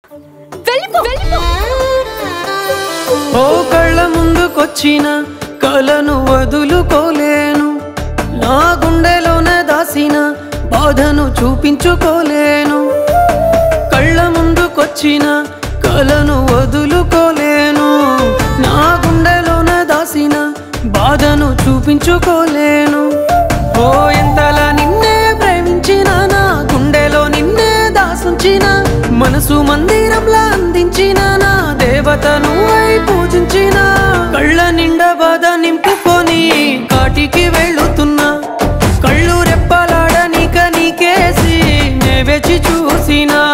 వెళ్ళిపో వెళ్ళిపో ఓ కళ్ళ ముందుకొచ్చిన కలను వదులుకోలేను నా గుండెలోన దాసిన బాధను చూపించుకోలేను కళ్ళ ముందుకొచ్చిన కలను వదులుకోలేను నా గుండెలోన దాసిన బాధను చూపించుకోలేను ఓ ఎంతలా నిన్నే ప్రేమించిన నా గుండెలో నిన్నే దాసుంచిన మనసు మందిరంలా అందించిన నా దేవతను అయి పూజించిన కళ్ళ నిండా బాధ నింపుకొని కాటికి వెళ్ళుతున్నా కళ్ళు రెప్పలాడనిక నీకేసి నే వెచి చూసినా